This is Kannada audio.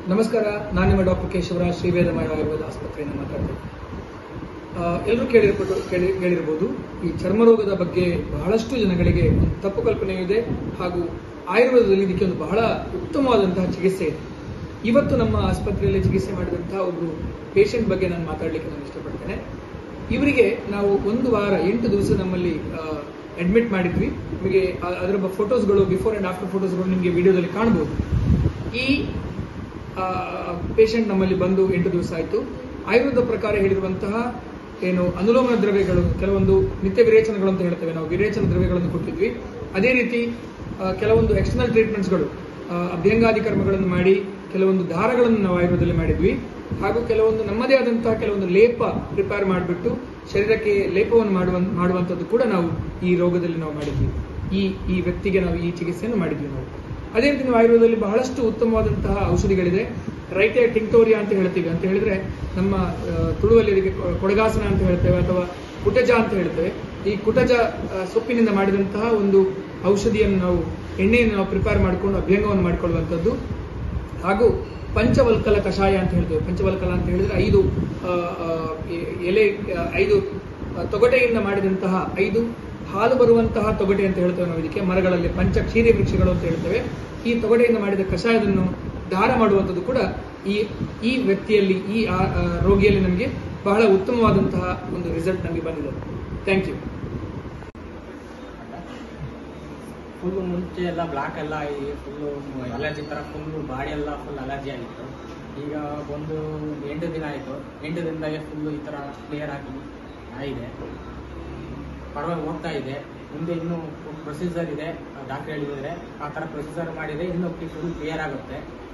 ನಮಸ್ಕಾರ ನಾನು ನಿಮ್ಮ ಡಾಕ್ಟರ್ ಕೇಶವರಾಜ್ ಶ್ರೀವೇದಮಯ ಆಯುರ್ವೇದ ಆಸ್ಪತ್ರೆಯಿಂದ ಮಾತಾಡ್ತೀನಿ ಎಲ್ಲರೂ ಕೇಳಿರ್ಬೋದು ಕೇಳಿ ಕೇಳಿರ್ಬೋದು ಈ ಚರ್ಮರೋಗದ ಬಗ್ಗೆ ಬಹಳಷ್ಟು ಜನಗಳಿಗೆ ಒಂದು ತಪ್ಪು ಕಲ್ಪನೆ ಇದೆ ಹಾಗೂ ಆಯುರ್ವೇದದಲ್ಲಿ ಇದಕ್ಕೆ ಒಂದು ಬಹಳ ಉತ್ತಮವಾದಂತಹ ಚಿಕಿತ್ಸೆ ಇದೆ ಇವತ್ತು ನಮ್ಮ ಆಸ್ಪತ್ರೆಯಲ್ಲಿ ಚಿಕಿತ್ಸೆ ಮಾಡಿದಂತಹ ಒಬ್ಬರು ಪೇಷಂಟ್ ಬಗ್ಗೆ ನಾನು ಮಾತಾಡಲಿಕ್ಕೆ ನಾನು ಇಷ್ಟಪಡ್ತೇನೆ ಇವರಿಗೆ ನಾವು ಒಂದು ವಾರ ಎಂಟು ದಿವಸ ನಮ್ಮಲ್ಲಿ ಅಡ್ಮಿಟ್ ಮಾಡಿದ್ವಿ ನಿಮಗೆ ಆ- ಅದರ ಫೋಟೋಸ್ಗಳು ಬಿಫೋರ್ ಅಂಡ್ ಆಫ್ಟರ್ ಫೋಟೋಸ್ಗಳು ನಿಮಗೆ ವಿಡಿಯೋದಲ್ಲಿ ಕಾಣಬಹುದು ಈ ಪೇಷಂಟ್ ನಮ್ಮಲ್ಲಿ ಬಂದು ಎಂಟು ದಿವಸ ಆಯಿತು ಆಯುರ್ವೇದ ಪ್ರಕಾರ ಹೇಳಿರುವಂತಹ ಏನು ಅನುಲೋಮ ದ್ರವ್ಯಗಳು ಕೆಲವೊಂದು ನಿತ್ಯ ವಿರೇಚನಗಳು ಅಂತ ಹೇಳ್ತೇವೆ ನಾವು ವಿರೇಚನ ದ್ರವ್ಯಗಳನ್ನು ಕೊಟ್ಟಿದ್ವಿ ಅದೇ ರೀತಿ ಆ, ಕೆಲವೊಂದು ಎಕ್ಸ್ಟರ್ನಲ್ ಟ್ರೀಟ್ಮೆಂಟ್ಸ್ಗಳು ಅಭ್ಯಂಗಾದಿ ಕರ್ಮಗಳನ್ನು ಮಾಡಿ ಕೆಲವೊಂದು ದಾರಗಳನ್ನು ನಾವು ಆಯುರ್ವೇದದಲ್ಲಿ ಮಾಡಿದ್ವಿ ಹಾಗೂ ಕೆಲವೊಂದು ನಮ್ಮದೇ ಆದಂತಹ ಕೆಲವೊಂದು ಲೇಪ ಪ್ರಿಪೇರ್ ಮಾಡಿಬಿಟ್ಟು ಶರೀರಕ್ಕೆ ಲೇಪವನ್ನು ಮಾಡುವ ಮಾಡುವಂಥದ್ದು ಕೂಡ ನಾವು ಈ ರೋಗದಲ್ಲಿ ನಾವು ಮಾಡಿದ್ವಿ ಈ ಈ ವ್ಯಕ್ತಿಗೆ ನಾವು ಈ ಚಿಕಿತ್ಸೆಯನ್ನು ಮಾಡಿದ್ವಿ ನಾವು ಅದೇ ರೀತಿ ನಾವು ಆಯುರ್ವೇದದಲ್ಲಿ ಬಹಳಷ್ಟು ಉತ್ತಮವಾದಂತಹ ಔಷಧಿಗಳಿದೆ ರೈತೆ ಟಿಂಕ್ಟೋರಿಯಾ ಅಂತ ಹೇಳ್ತೀವಿ ಅಂತ ಹೇಳಿದ್ರೆ ನಮ್ಮ ಆ, ತುಳುವಲ್ಲಿ ಇದಕ್ಕೆ ಕೊ- ಕೊಡಗಾಸನ ಅಂತ ಹೇಳ್ತೇವೆ ಅಥವಾ ಕುಟಜ ಅಂತ ಹೇಳ್ತೇವೆ ಈ ಕುಟಜ ಆ, ಸೊಪ್ಪಿನಿಂದ ಮಾಡಿದಂತಹ ಒಂದು ಔಷಧಿಯನ್ನು ನಾವು ಎಣ್ಣೆಯನ್ನು ನಾವು ಪ್ರಿಪೇರ್ ಮಾಡಿಕೊಂಡು ಅಭ್ಯಂಗವನ್ನು ಮಾಡಿಕೊಳ್ಳುವಂಥದ್ದು ಹಾಗೂ ಪಂಚವಲ್ಕಲ ಕಷಾಯ ಅಂತ ಹೇಳ್ತೇವೆ ಪಂಚವಲ್ಕಲ ಅಂತ ಹೇಳಿದ್ರೆ ಐದು ಆ, ಆ, ಎ- ಎಲೆ ಆ, ಐದು ಆ, ತೊಗಟೆಯಿಂದ ಮಾಡಿದಂತಹ ಐದು ಹಾಲು ಬರುವಂತಹ ತೊಗಟೆ ಅಂತ ಹೇಳ್ತೇವೆ ನಾವು ಇದಕ್ಕೆ ಮರಗಳಲ್ಲಿ ಪಂಚ ಕ್ಷೀರಿ ವೃಕ್ಷಗಳು ಅಂತ ಹೇಳ್ತೇವೆ ಈ ತೊಗಟೆಯಿಂದ ಮಾಡಿದ ಕಷಾಯವನ್ನು ದಾರ ಮಾಡುವಂಥದ್ದು ಕೂಡ ಈ ಈ ವ್ಯಕ್ತಿಯಲ್ಲಿ ಈ ಆ- ಆ ರೋಗಿಯಲ್ಲಿ ನಮಗೆ ಬಹಳ ಉತ್ತಮವಾದಂತಹ ಒಂದು ರಿಸಲ್ಟ್ ನಮಗೆ ಬಂದಿದೆ ಥ್ಯಾಂಕ್ ಯು ಫುಲ್ಲು ಮುಂಚೆ ಎಲ್ಲ ಬ್ಲಾಕ್ ಎಲ್ಲ ಆಗಿ ಫುಲ್ಲು ಅಲರ್ಜಿ ಥರ ಫುಲ್ಲು ಬಾಡಿ ಎಲ್ಲ ಫುಲ್ ಅಲರ್ಜಿ ಆಗಿತ್ತು ಈಗ ಒಂದು ಎಂಟು ದಿನ ಆಯಿತು ಎಂಟು ದಿನದಾಗೆ ಫುಲ್ಲು ಈ ಥರ ಕ್ಲಿಯರ್ ಆಗಿ ಆಗಿದೆ ಪರವಾಗಿ ಹೋಗ್ತಾ ಇದೆ ಮುಂದೆ ಇನ್ನೂ ಪ್ರೊಸೀಜರ್ ಇದೆ ಡಾಕ್ಟರ್ ಹೇಳಿದರೆ ಆ ಥರ ಪ್ರೊಸೀಜರ್ ಮಾಡಿದರೆ ಇನ್ನೂ ಫುಲ್ ಕ್ಲಿಯರ್ ಆಗುತ್ತೆ